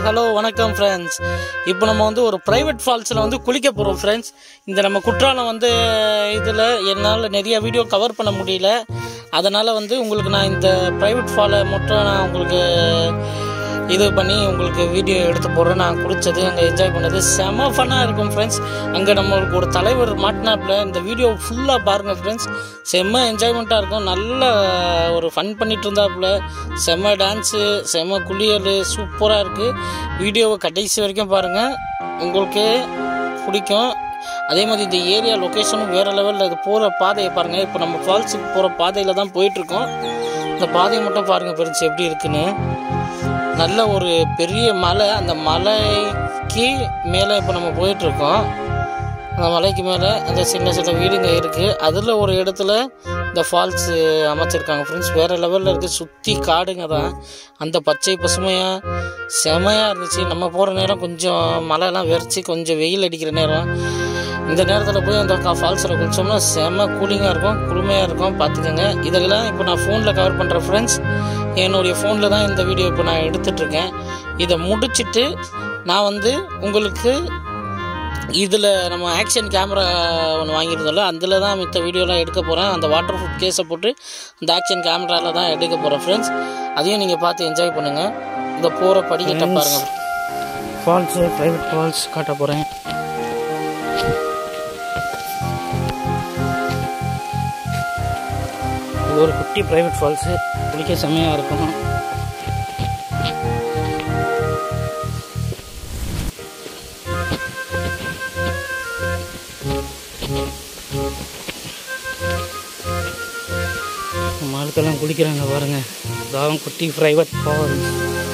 hello வணக்கம் friends இப்போ நம்ம வந்து ஒரு ப்ரைவேட் ஃபால்ஸில் வந்து குளிக்க போகிறோம் ஃப்ரெண்ட்ஸ் இந்த நம்ம குற்றாலம் வந்து இதில் என்னால் நிறைய வீடியோ கவர் பண்ண முடியல அதனால் வந்து உங்களுக்கு நான் இந்த ப்ரைவேட் ஃபாலை மட்டும் நான் உங்களுக்கு இது பண்ணி உங்களுக்கு வீடியோ எடுத்து போடுறேன் நான் குளித்தது அங்கே என்ஜாய் பண்ணது செம ஃபன்னாக இருக்கும் ஃப்ரெண்ட்ஸ் அங்கே நம்மளுக்கு ஒரு தலைவர் மாட்டினாப்புல இந்த வீடியோ ஃபுல்லாக பாருங்கள் ஃப்ரெண்ட்ஸ் செம்ம என்ஜாய்மெண்ட்டாக இருக்கும் நல்ல ஒரு ஃபன் பண்ணிட்டு இருந்தாப்புல செம்ம டான்ஸு செம்ம குளியல் சூப்பராக இருக்குது வீடியோவை கடைசி வரைக்கும் பாருங்கள் உங்களுக்கு பிடிக்கும் அதே மாதிரி இந்த ஏரியா லொக்கேஷனும் வேறு லெவலில் இது போகிற பாதையை பாருங்கள் இப்போ நம்ம ஃபால்ஸுக்கு போகிற பாதையில் தான் போயிட்டுருக்கோம் இந்த பாதையை மட்டும் பாருங்கள் ஃப்ரெண்ட்ஸ் எப்படி இருக்குன்னு நல்ல ஒரு பெரிய மலை அந்த மலைக்கு மேலே இப்போ நம்ம போயிட்டுருக்கோம் அந்த மலைக்கு மேலே அந்த சின்ன சின்ன வீடுங்க இருக்குது அதில் ஒரு இடத்துல இந்த ஃபால்ஸ் அமைச்சிருக்காங்க ஃப்ரெண்ட்ஸ் வேறு லெவலில் இருக்குது சுற்றி காடுங்க தான் அந்த பச்சை பசுமையாக செமையாக இருந்துச்சு நம்ம போகிற நேரம் கொஞ்சம் மழைலாம் வெறிச்சு கொஞ்சம் வெயில் அடிக்கிற நேரம் இந்த நேரத்தில் போய் அந்த ஃபால்ஸில் குளிச்சோம்னா செம கூலிங்காக இருக்கும் குளுமையாக இருக்கும் பார்த்துக்கோங்க இதெல்லாம் இப்போ நான் ஃபோனில் கவர் பண்ணுறேன் ஃப்ரெண்ட்ஸ் என்னுடைய ஃபோனில் தான் இந்த வீடியோ இப்போ நான் எடுத்துட்ருக்கேன் இதை முடிச்சிட்டு நான் வந்து உங்களுக்கு இதில் நம்ம ஆக்ஷன் கேமரா ஒன்று வாங்கியிருந்தோம்ல அதில் தான் மித்த வீடியோலாம் எடுக்க போகிறேன் அந்த வாட்டர் ப்ரூஃப் கேஸை போட்டு அந்த ஆக்ஷன் கேமராவில் தான் எடுக்க போகிறேன் ஃப்ரெண்ட்ஸ் அதையும் நீங்கள் பார்த்து என்ஜாய் பண்ணுங்கள் இந்த போகிற படிக்கிட்ட பாருங்கள் ஃபால்ஸு ப்ரைவேட் ஃபால்ஸ் காட்ட போகிறேன் இது ஒரு குட்டி ப்ரைவேட் ஃபால்ஸு குளிக்க செம்மையாக இருக்கும் நம்ம ஆளுக்கெல்லாம் குளிக்கிறாங்க பாருங்க தாவம் குட்டி ப்ரைவேட் ஃபால்ஸ்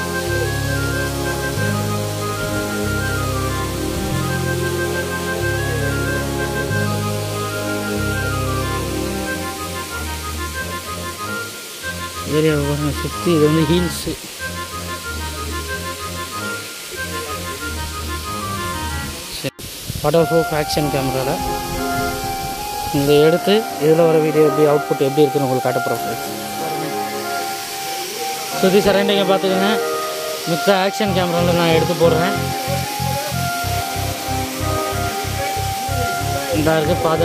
ஏரியாவை பாருங்க சுற்றி இது வந்து ஹீல்ஸு வாட்டர் ப்ரூஃப் ஆக்ஷன் கேமராவில் இந்த எடுத்து இதில் வர வீடியோ எப்படி அவுட்புட் எப்படி இருக்குன்னு உங்களுக்கு காட்ட போகிறோம் சுற்றி சரௌண்டிங்கை பார்த்துக்கோங்க மித்த ஆக்ஷன் கேமராவில் நான் எடுத்து போடுறேன் இந்த இருக்குது பாதை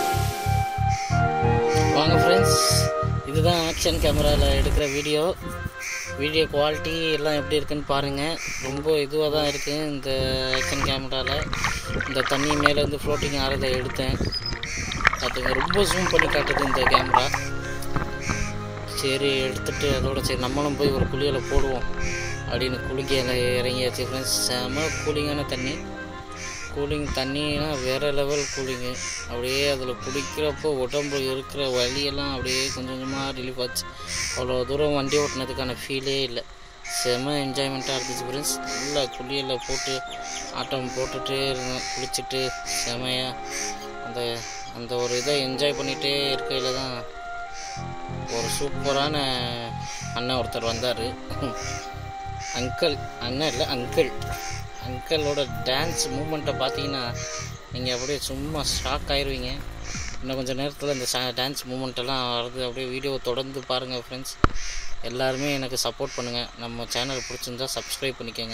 வாங்க ஃப்ரெண்ட்ஸ் இதுதான் ஆக்ஷன் கேமராவில் எடுக்கிற வீடியோ வீடியோ குவாலிட்டி எல்லாம் எப்படி இருக்குன்னு பாருங்கள் ரொம்ப இதுவாக தான் இருக்குது இந்த ஆக்ஷன் கேமராவில் இந்த தண்ணி மேலேருந்து ஃப்ளோட்டிங் ஆறதை எடுத்தேன் பார்த்துங்க ரொம்ப ஜூம் பண்ணி காட்டுது இந்த கேமரா சரி எடுத்துட்டு அதோட சரி நம்மளும் போய் ஒரு குளியலை போடுவோம் அப்படின்னு குளிக்கையில் இறங்கியாச்சு ஃப்ரெண்ட்ஸ் செம கூலிங்கான தண்ணி கூலிங் தண்ணினா வேறு லெவல் கூலிங்கு அப்படியே அதில் குளிக்கிறப்போ உடம்பு இருக்கிற வலியெல்லாம் அப்படியே கொஞ்சம் கொஞ்சமாக ரிலீஃப் ஆச்சு அவ்வளோ தூரம் வண்டி ஓட்டினதுக்கான ஃபீலே இல்லை செம என்ஜாய்மெண்ட்டாக இருந்துச்சு ஃப்ரெண்ட்ஸ் நல்லா குளியலில் போட்டு ஆட்டம் போட்டுகிட்டே இருந்தேன் குளிச்சுட்டு செமையாக அந்த அந்த ஒரு இதை என்ஜாய் பண்ணிகிட்டே இருக்கையில் தான் ஒரு சூப்பரான அண்ணன் ஒருத்தர் வந்தார் அங்கிள் அண்ணன் இல்லை அங்கிள் அங்கிளோட டான்ஸ் மூமெண்ட்டை பார்த்தீங்கன்னா நீங்கள் அப்படியே சும்மா ஷாக் ஆயிடுவீங்க இன்னும் கொஞ்சம் நேரத்தில் இந்த டான்ஸ் மூமெண்ட்டெல்லாம் வருது அப்படியே வீடியோ தொடர்ந்து பாருங்கள் ஃப்ரெண்ட்ஸ் எல்லாருமே எனக்கு சப்போர்ட் பண்ணுங்கள் நம்ம சேனல் பிடிச்சிருந்தா சப்ஸ்கிரைப் பண்ணிக்கோங்க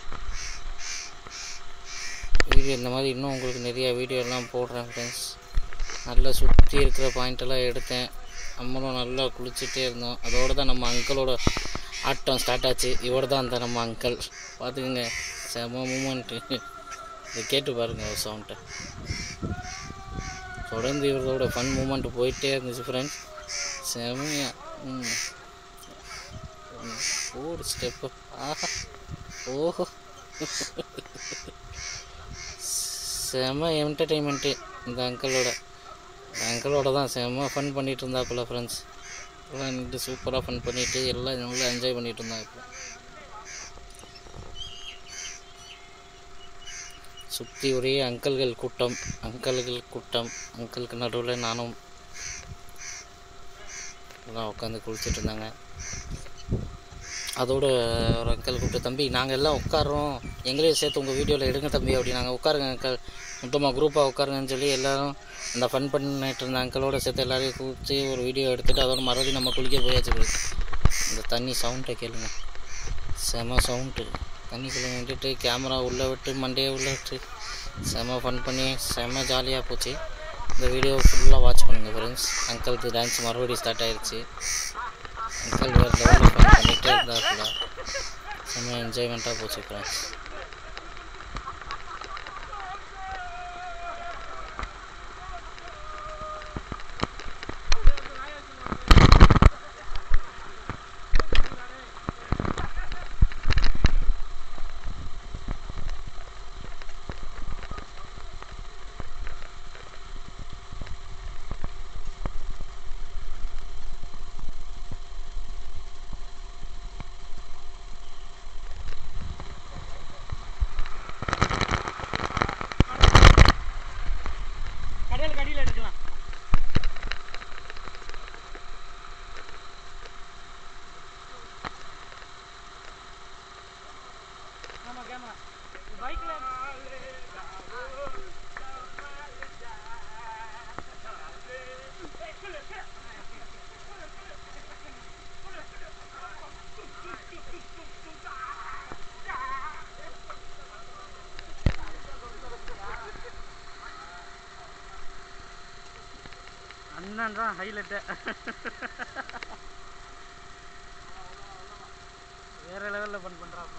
வீடியோ இந்த மாதிரி இன்னும் உங்களுக்கு நிறைய வீடியோலாம் போடுறேன் ஃப்ரெண்ட்ஸ் நல்லா சுற்றி இருக்கிற பாயிண்டெல்லாம் எடுத்தேன் நம்மளும் நல்லா குளிச்சுட்டே இருந்தோம் அதோடு தான் நம்ம அங்கிளோட ஆட்டம் ஸ்டார்ட் ஆச்சு இவர் தான் அந்த நம்ம அங்கிள் பார்த்துக்குங்க செம மூமெண்ட்டு இதை கேட்டு பாருங்கள் ஒரு சவுண்ட்டை தொடர்ந்து இவரோட ஃபன் மூமெண்ட் போயிட்டே இருந்துச்சு ஃப்ரெண்ட்ஸ் செமையா ம் ஒரு ஸ்டெப்பு ஆஹா ஓஹோ செம என்டர்டெயின்மெண்ட்டு இந்த அங்கிளோட இந்த அங்கிளோட தான் செம ஃபன் பண்ணிகிட்டு இருந்தாப்புல ஃப்ரெண்ட்ஸ் எல்லாம் நின்று சூப்பராக ஃபன் பண்ணிவிட்டு எல்லாம் நல்லா என்ஜாய் பண்ணிகிட்டு இருந்தாங்க இப்போ சுற்றி ஒரே அங்கிள்கள் கூட்டம் அங்கிள்கள் கூட்டம் அங்கிளுக்கு நடுவில் நானும் எல்லாம் உட்காந்து குளிச்சுட்டு இருந்தாங்க அதோட ஒரு அங்கிள் கூப்பிட்டு தம்பி நாங்கள் எல்லாம் உட்காரோம் எங்களையும் சேர்த்து உங்கள் வீடியோவில் எடுங்க தம்பி அப்படி நாங்கள் உட்காருங்க அங்கிள் மொத்தமாக குரூப்பாக உட்காருங்கன்னு சொல்லி எல்லோரும் அந்த ஃபன் பண்ணிட்டு இருந்த அங்கிளோட சேர்த்து எல்லாரையும் கூப்பிட்டு ஒரு வீடியோ எடுத்துகிட்டு அதோட மறுபடியும் நம்ம குளிக்க போயாச்சு இந்த தண்ணி சவுண்டை கேளுங்க செம சவுண்டு தண்ணிக்குள்ளே நின்றுட்டு கேமரா உள்ளே விட்டு மண்டையை உள்ளே விட்டு செம ஃபன் பண்ணி செம ஜாலியாக போச்சு இந்த வீடியோ ஃபுல்லாக வாட்ச் பண்ணுங்கள் ஃப்ரெண்ட்ஸ் அங்கிளுக்கு டான்ஸ் மறுபடியும் ஸ்டார்ட் ஆயிடுச்சு அங்கிள் வேறு லெவலில் ஃபன் பண்ணிகிட்டே இருந்தாப்புல செம்ம என்ஜாய்மெண்ட்டாக போச்சு ஃப்ரெண்ட்ஸ் கடையில் கடியில் எடுக்கலாம் ஆமாம் கேமரா பைக்கில் அண்ணன் தான் ஹைலைட்டு வேற லெவலில் பண் பண்ணுறாங்க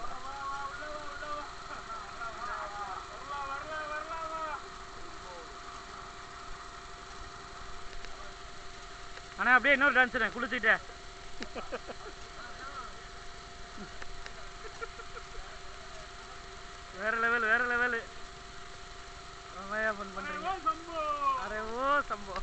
அண்ணா அப்படியே இன்னொரு டான்ஸ் குளிச்சுட்டேன் வேற லெவல் வேற லெவல் செம்மையா ஃபன் பண்றீங்க அரே ஓ சம்போ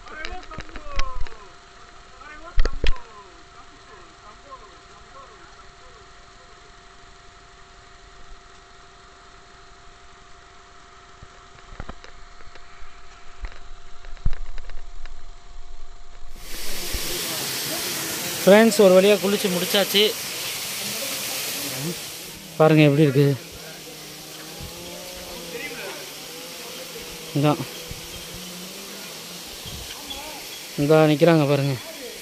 ஃப்ரெண்ட்ஸ் ஒரு வழியாக குளிச்சு முடிச்சாச்சு பாருங்கள் எப்படி இருக்குது இதான் இந்தா நிற்கிறாங்க பாருங்க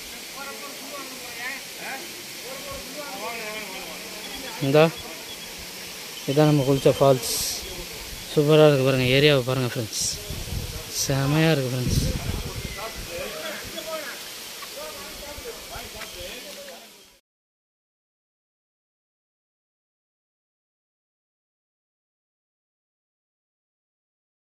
இந்தா இதான் நம்ம குளிச்ச ஃபால்ஸ் சூப்பராக இருக்குது பாருங்கள் ஏரியாவை பாருங்கள் ஃப்ரெண்ட்ஸ் செமையாக இருக்குது ஃப்ரெண்ட்ஸ்